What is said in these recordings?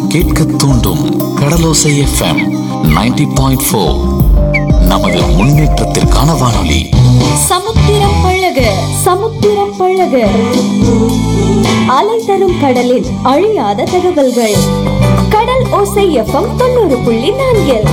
கேட்க தூண்டும் கடலோசை FM 90.4 point four நமது முன்னேற்றத்திற்கான வானொலி சமுத்திரம் பழக சமுத்திரம் பழக அலை தரும் கடலில் அழியாத தகவல்கள் கடல் ஓசை எஃப்எம் தொண்ணூறு புள்ளி நான்கில்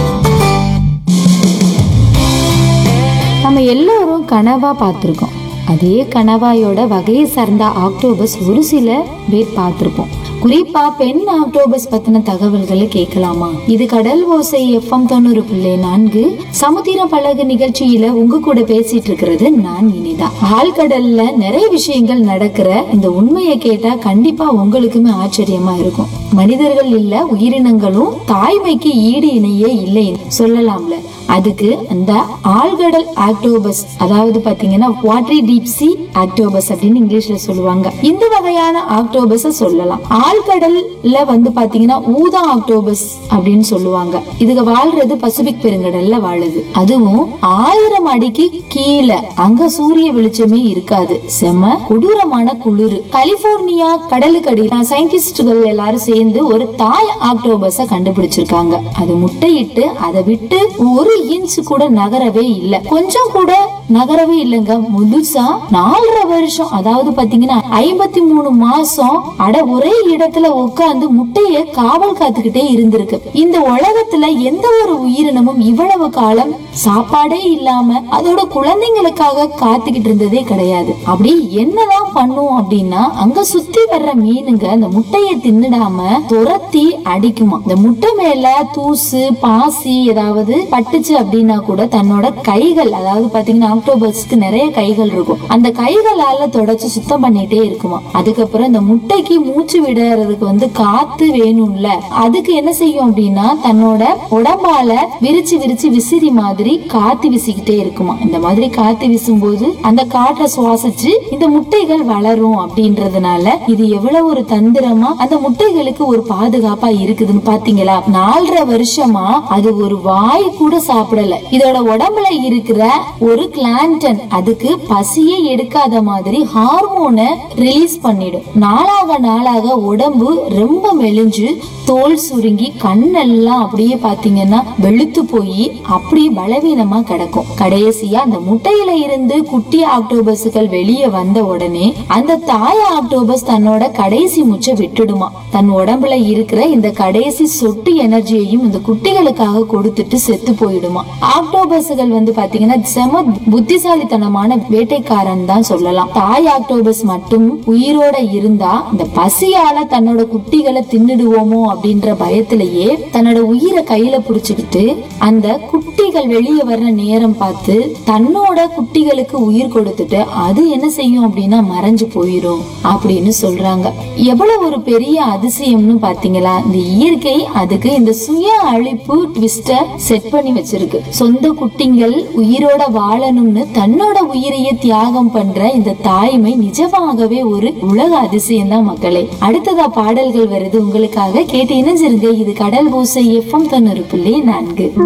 நம்ம எல்லோரும் கனவா பார்த்துருக்கோம் அதே கனவாயோட வகையை சார்ந்த ஆக்டோபஸ் ஒரு சில பேர் பார்த்திருப்போம் குறிப்பா பெண் ஆக்டோபஸ் பத்தின தகவல்களை கேட்கலாமா இது கடல் ஓசை எஃப்எம் தொண்ணூறு புள்ளி நான்கு சமுத்திர பழகு நிகழ்ச்சியில உங்க கூட பேசிட்டு இருக்கிறது நான் இனிதா ஆழ்கடல்ல நிறைய விஷயங்கள் நடக்கிற இந்த உண்மையை கேட்டா கண்டிப்பா உங்களுக்குமே ஆச்சரியமா இருக்கும் மனிதர்கள் இல்ல உயிரினங்களும் தாய்மைக்கு ஈடு இணையே இல்லை சொல்லலாம்ல அதுக்கு அந்த ஆழ்கடல் ஆக்டோபஸ் அதாவது பாத்தீங்கன்னா வாட்டரி டீப் சி ஆக்டோபஸ் அப்படின்னு இங்கிலீஷ்ல சொல்லுவாங்க இந்த வகையான ஆக்டோபஸ சொல்லலாம் ஆழ்கடல்ல வந்து பாத்தீங்கன்னா ஊதா ஆக்டோபஸ் அப்படின்னு சொல்லுவாங்க இதுக்கு வாழ்றது பசிபிக் பெருங்கடல்ல வாழுது அதுவும் ஆயிரம் அடிக்கு கீழே அங்க சூரிய வெளிச்சமே இருக்காது செம கொடூரமான குளிர் கலிபோர்னியா கடலுக்கடி சயின்டிஸ்டுகள் எல்லாரும் சேர்ந்து ஒரு தாய் ஆக்டோபஸ கண்டுபிடிச்சிருக்காங்க அது முட்டையிட்டு அதை விட்டு ஒரு இன்ச் கூட நகரவே இல்ல கொஞ்சம் கூட நகரவே இல்லைங்க முழுசா நாலரை வருஷம் அதாவது பாத்தீங்கன்னா ஐம்பத்தி மூணு மாசம் அட ஒரே இடத்துல உட்கார்ந்து முட்டைய காவல் காத்துக்கிட்டே இருந்திருக்கு இந்த உலகத்துல எந்த ஒரு உயிரினமும் இவ்வளவு காலம் சாப்பாடே இல்லாம அதோட குழந்தைங்களுக்காக காத்துக்கிட்டு இருந்ததே கிடையாது அப்படி என்னதான் பண்ணும் அப்படின்னா அங்க சுத்தி வர்ற மீனுங்க அந்த முட்டைய தின்னுடாம துரத்தி அடிக்குமா இந்த முட்டை மேல தூசு பாசி ஏதாவது பட்டுச்சு அப்படின்னா கூட தன்னோட கைகள் அதாவது பாத்தீங்கன்னா ஆக்டோபஸ்க்கு நிறைய கைகள் இருக்கும் அந்த கைகளால தொடச்சு சுத்தம் பண்ணிட்டே இருக்குமா அதுக்கப்புறம் இந்த முட்டைக்கு மூச்சு விடுறதுக்கு வந்து காத்து வேணும்ல அதுக்கு என்ன செய்யும் அப்படின்னா தன்னோட உடம்பால விரிச்சு விரிச்சு விசிறி மாதிரி காத்து வீசிக்கிட்டே இருக்குமா இந்த மாதிரி காத்து வீசும்போது அந்த காற்றை சுவாசிச்சு இந்த முட்டைகள் வளரும் அப்படின்றதுனால இது எவ்வளவு ஒரு தந்திரமா அந்த முட்டைகளுக்கு ஒரு பாதுகாப்பா இருக்குதுன்னு பாத்தீங்களா நாலரை வருஷமா அது ஒரு வாய் கூட சாப்பிடல இதோட உடம்புல இருக்கிற ஒரு கிளாண்டன் அதுக்கு பசியே எடுக்காத மாதிரி ஹார்மோனை ரிலீஸ் பண்ணிடும் நாளாக நாளாக உடம்பு ரொம்ப மெலிஞ்சு தோல் சுருங்கி கண்ணெல்லாம் அப்படியே பாத்தீங்கன்னா வெளுத்து போய் அப்படியே பலவீனமா கிடக்கும் கடைசியா அந்த முட்டையில இருந்து குட்டி ஆக்டோபஸ்கள் வெளியே வந்த உடனே அந்த தாய் ஆக்டோபஸ் தன்னோட கடைசி முச்சை விட்டுடுமா தன் உடம்புல இருக்கிற இந்த கடைசி சொட்டு எனர்ஜியையும் இந்த குட்டிகளுக்காக கொடுத்துட்டு செத்து போயிடுமா ஆக்டோபஸ்கள் வந்து பாத்தீங்கன்னா செம புத்திசாலித்தனமான வேட்டைக்காரன் தான் சொல்லலாம் தாய் ஆக்டோபஸ் மட்டும் உயிரோட இருந்தா இந்த பசியால தன்னோட குட்டிகளை தின்னுடுவோமோ அப்படின்ற பயத்திலேயே தன்னோட உயிரை கையில புடிச்சுக்கிட்டு அந்த குட்டிகள் வெளியே வர்ற நேரம் பார்த்து தன்னோட குட்டிகளுக்கு உயிர் கொடுத்துட்டு அது என்ன செய்யும் அப்படின்னா மறைஞ்சு போயிரும் அப்படின்னு சொல்றாங்க எவ்வளவு ஒரு பெரிய அதிசயம்னு பாத்தீங்களா இந்த இயற்கை அதுக்கு இந்த சுய அழிப்பு ட்விஸ்ட செட் பண்ணி வச்சிருக்கு சொந்த குட்டிங்கள் உயிரோட வாழணும்னு தன்னோட உயிரையே தியாகம் பண்ற இந்த தாய்மை நிஜமாகவே ஒரு உலக அதிசயம் தான் மக்களே அடுத்ததா பாடல்கள் வருது உங்களுக்காக கேட்டு இணைஞ்சிருங்க இது கடல் பூசை எஃப்எம் தொண்ணூறு புள்ளி நான்கு